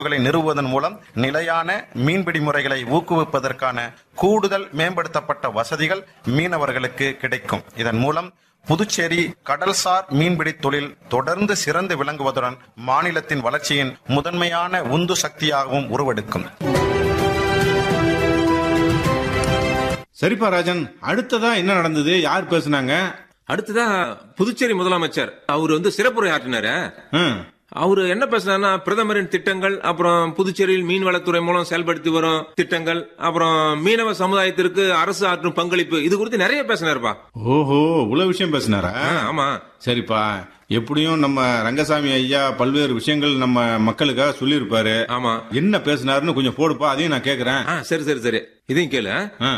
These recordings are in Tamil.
களை நிறுவுவதன் மூலம் நிலையான மீன்பிடி முறைகளை ஊக்குவிப்பதற்கான கூடுதல் மேம்படுத்தப்பட்ட வசதிகள் மீனவர்களுக்கு கிடைக்கும் இதன் மூலம் புதுச்சேரி கடல்சார் மீன்பிடி தொழில் தொடர்ந்து சிறந்து விளங்குவதுடன் மாநிலத்தின் வளர்ச்சியின் முதன்மையான உந்து சக்தியாகவும் உருவெடுக்கும் சரிப்பா ராஜன் அடுத்ததா என்ன நடந்தது யார் பேசுனாங்க அடுத்ததா புதுச்சேரி முதலமைச்சர் அவர் வந்து சிறப்புரை ஆற்றினாரு ம், அவரு என்ன பேசினாருன்னா பிரதமரின் திட்டங்கள் அப்புறம் புதுச்சேரியில் மீன்வளத்துறை மூலம் செயல்படுத்தி வரும் திட்டங்கள் அப்புறம் மீனவ சமுதாயத்திற்கு அரசு ஆற்றும் பங்களிப்பு இது குறித்து நிறைய பேசினாருப்பா ஓஹோ இவ்வளவு விஷயம் பேசினாரா ஆ, ஆமா சரிப்பா எப்படியும் நம்ம ரங்கசாமி ஐயா பல்வேறு விஷயங்கள் நம்ம மக்களுக்காக சொல்லியிருப்பாரு ஆமா என்ன பேசினாருன்னு கொஞ்சம் போடுப்பா அதையும் நான் கேக்குறேன் ஆ சரி சரி சரி இதையும் கேளு ஆ.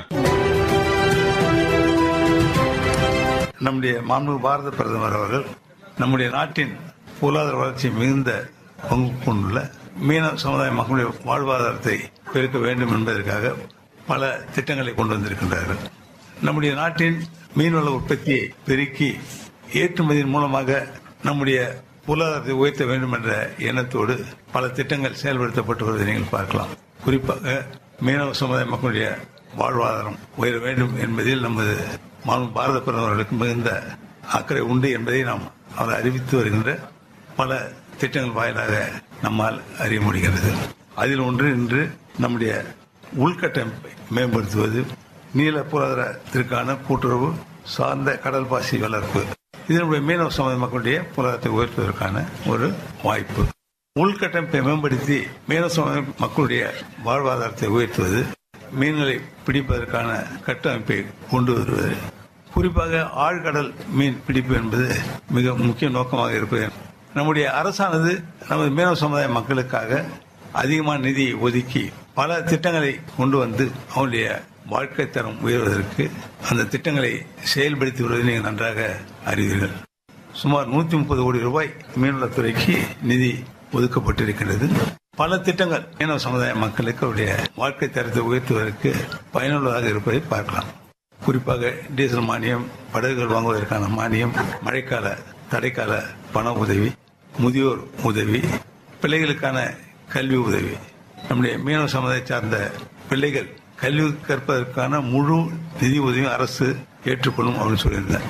நம்முடைய மாண்பு பாரத பிரதமர் அவர்கள் நம்முடைய நாட்டின் பொருளாதார வளர்ச்சி மிகுந்த பங்கு கொண்டுள்ள மீனவ சமுதாய மக்களுடைய வாழ்வாதாரத்தை பெருக்க வேண்டும் என்பதற்காக பல திட்டங்களை கொண்டு வந்திருக்கின்றார்கள் நம்முடைய நாட்டின் மீன்வள உற்பத்தியை பெருக்கி ஏற்றுமதியின் மூலமாக நம்முடைய பொருளாதாரத்தை உயர்த்த வேண்டும் என்ற எண்ணத்தோடு பல திட்டங்கள் செயல்படுத்தப்பட்டு வருவதை நீங்கள் பார்க்கலாம் குறிப்பாக மீனவ சமுதாய மக்களுடைய வாழ்வாதாரம் உயர வேண்டும் என்பதில் நமது மாண்பு பாரத பிரதமர்களுக்கு மிகுந்த அக்கறை உண்டு என்பதை நாம் அவர் அறிவித்து வருகின்ற பல திட்டங்கள் வாயிலாக நம்மால் அறிய முடிகிறது அதில் ஒன்று இன்று நம்முடைய உள்கட்டமைப்பை மேம்படுத்துவது நீல பொருளாதாரத்திற்கான கூட்டுறவு சார்ந்த கடல் பாசி வளர்ப்பு இது நம்முடைய மீனவ சமுதாய மக்களுடைய பொருளாதாரத்தை உயர்த்துவதற்கான ஒரு வாய்ப்பு உள்கட்டமைப்பை மேம்படுத்தி மீனவ சமுதாய மக்களுடைய வாழ்வாதாரத்தை உயர்த்துவது மீன்களை பிடிப்பதற்கான கட்டமைப்பை கொண்டு வருவது குறிப்பாக ஆழ்கடல் மீன் பிடிப்பு என்பது மிக முக்கிய நோக்கமாக இருப்பது நம்முடைய அரசானது நமது மீனவ சமுதாய மக்களுக்காக அதிகமான நிதியை ஒதுக்கி பல திட்டங்களை கொண்டு வந்து அவருடைய வாழ்க்கை தரம் உயர்வதற்கு அந்த திட்டங்களை செயல்படுத்தி வருவதை நீங்கள் நன்றாக அறிவீர்கள் சுமார் நூத்தி முப்பது கோடி ரூபாய் மீன்வளத்துறைக்கு நிதி ஒதுக்கப்பட்டிருக்கிறது பல திட்டங்கள் மீனவ சமுதாய மக்களுக்கு அவருடைய வாழ்க்கை தரத்தை உயர்த்துவதற்கு பயனுள்ளதாக இருப்பதை பார்க்கலாம் குறிப்பாக டீசல் மானியம் படகுகள் வாங்குவதற்கான மானியம் மழைக்கால தடைக்கால பண உதவி முதியோர் உதவி பிள்ளைகளுக்கான கல்வி உதவி நம்முடைய மீனவ சமுதாய சார்ந்த பிள்ளைகள் கல்வி கற்பதற்கான முழு நிதி உதவியும் அரசு ஏற்றுக்கொள்ளும் அப்படின்னு சொல்லியிருந்தேன்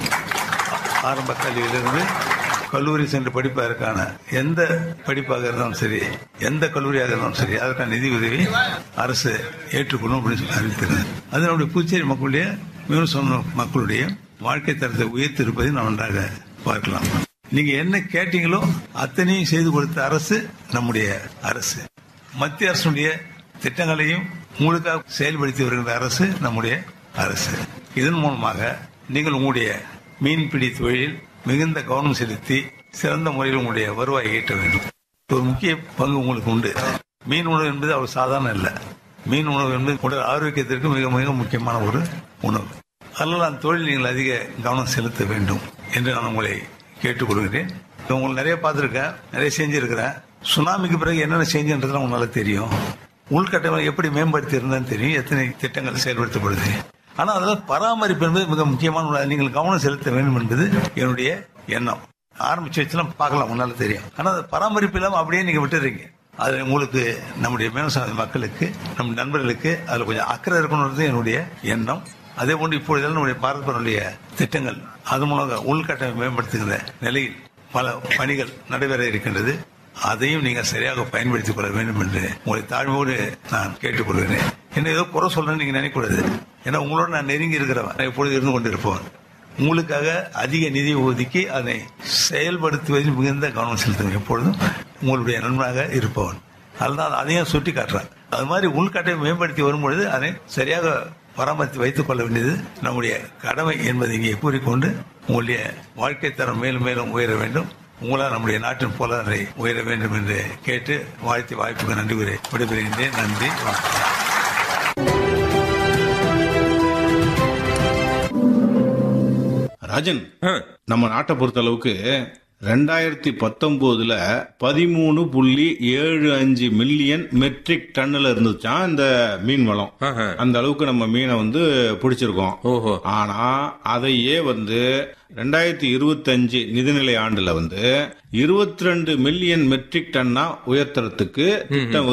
ஆரம்ப கல்வியிலிருந்து கல்லூரி சென்று படிப்பதற்கான எந்த படிப்பாக இருந்தாலும் சரி எந்த கல்லூரியாக இருந்தாலும் சரி அதற்கான நிதி உதவி அரசு ஏற்றுக்கொள்ளும் அப்படின்னு சொல்லி அறிவித்திருந்தது அது நம்முடைய புதுச்சேரி மக்களுடைய மீனவ சமூக மக்களுடைய வாழ்க்கை தரத்தை உயர்த்தி இருப்பதை நாம் நன்றாக பார்க்கலாம் நீங்க என்ன கேட்டீங்களோ அத்தனையும் செய்து கொடுத்த அரசு நம்முடைய அரசு மத்திய அரசுடைய திட்டங்களையும் உங்களுக்காக செயல்படுத்தி வருகின்ற அரசு நம்முடைய அரசு இதன் மூலமாக நீங்கள் உங்களுடைய மீன்பிடி தொழிலில் மிகுந்த கவனம் செலுத்தி சிறந்த முறையில் உங்களுடைய வருவாயை ஈட்ட வேண்டும் ஒரு முக்கிய பங்கு உங்களுக்கு உண்டு மீன் உணவு என்பது அவ்வளவு சாதாரண அல்ல மீன் உணவு என்பது உடல் ஆரோக்கியத்திற்கு மிக மிக முக்கியமான ஒரு உணவு அதனால் அந்த தொழில் நீங்கள் அதிக கவனம் செலுத்த வேண்டும் என்று நான் உங்களை கேட்டுக்கொள்கிறேன் உங்களுக்கு நிறைய பார்த்துருக்கேன் நிறைய செஞ்சிருக்கிறேன் சுனாமிக்கு பிறகு என்னென்ன செஞ்சுன்றது உங்களுக்கு நல்லா தெரியும் உள்கட்டமைப்பை எப்படி மேம்படுத்தி இருந்தேன்னு தெரியும் எத்தனை திட்டங்கள் செயல்படுத்தப்படுது ஆனா அதெல்லாம் பராமரிப்பு என்பது மிக முக்கியமான ஒன்று. நீங்கள் கவனம் செலுத்த வேண்டும் என்பது என்னுடைய எண்ணம் ஆரம்பிச்சு வச்சுலாம் பார்க்கலாம் முன்னால தெரியும் ஆனா அது பராமரிப்பு இல்லாம அப்படியே நீங்க விட்டுறீங்க அது உங்களுக்கு நம்முடைய விவசாய மக்களுக்கு நம் நண்பர்களுக்கு அதுல கொஞ்சம் அக்கறை இருக்கணுன்றது என்னுடைய எண்ணம் அதே போன்று இப்பொழுதெல்லாம் நம்முடைய பாரதனுடைய திட்டங்கள் அது மூலம் உள்கட்டமைப்பை மேம்படுத்துகிற நிலையில் பல பணிகள் நடைபெற இருக்கின்றது அதையும் நீங்க சரியாக பயன்படுத்திக் கொள்ள வேண்டும் என்று உங்களை தாழ்மையோடு நான் கேட்டுக்கொள்கிறேன் என்ன ஏதோ குறை சொல்றேன்னு நீங்க நினைக்கக்கூடாது ஏன்னா உங்களோட நான் நெருங்கி இருக்கிறவன் நான் எப்பொழுது இருந்து கொண்டிருப்பவன் உங்களுக்காக அதிக நிதி ஒதுக்கி அதை செயல்படுத்துவதில் மிகுந்த கவனம் செலுத்துவேன் எப்பொழுதும் உங்களுடைய நண்பனாக இருப்பவன் அதுதான் அதையும் சுட்டி காட்டுறேன் அது மாதிரி உள்கட்டை மேம்படுத்தி வரும்பொழுது அதை சரியாக பராமரித்து வைத்துக் கொள்ள வேண்டியது நம்முடைய கடமை என்பதை இங்கே கூறிக்கொண்டு உங்களுடைய வாழ்க்கை தரம் மேலும் மேலும் உயர வேண்டும் உங்களால் நம்முடைய நாட்டின் பொருளாதாரை உயர வேண்டும் என்று கேட்டு வாழ்த்தி வாய்ப்புக்கு நன்றி கூறி விடைபெறுகின்றேன் நன்றி வணக்கம் ராஜன் ஆ, நம்ம நாட்டை பொறுத்த அளவுக்கு ரெண்டாயிரத்தி பத்தொன்பதுல பதிமூணு புள்ளி ஏழு அஞ்சு மில்லியன் மெட்ரிக் டன்னுல இருந்துச்சான் இந்த மீன் வளம் ஆஹா. அந்த அளவுக்கு நம்ம மீனை வந்து பிடிச்சிருக்கோம் ஓஹோ ஆனா அதையே வந்து ரெண்டாயிரத்தி இருபத்தஞ்சு நிதிநிலை ஆண்டுல வந்து இருபத்தி ரெண்டு மில்லியன் மெட்ரிக் டன்னா உயர்த்துறதுக்கு திட்டம்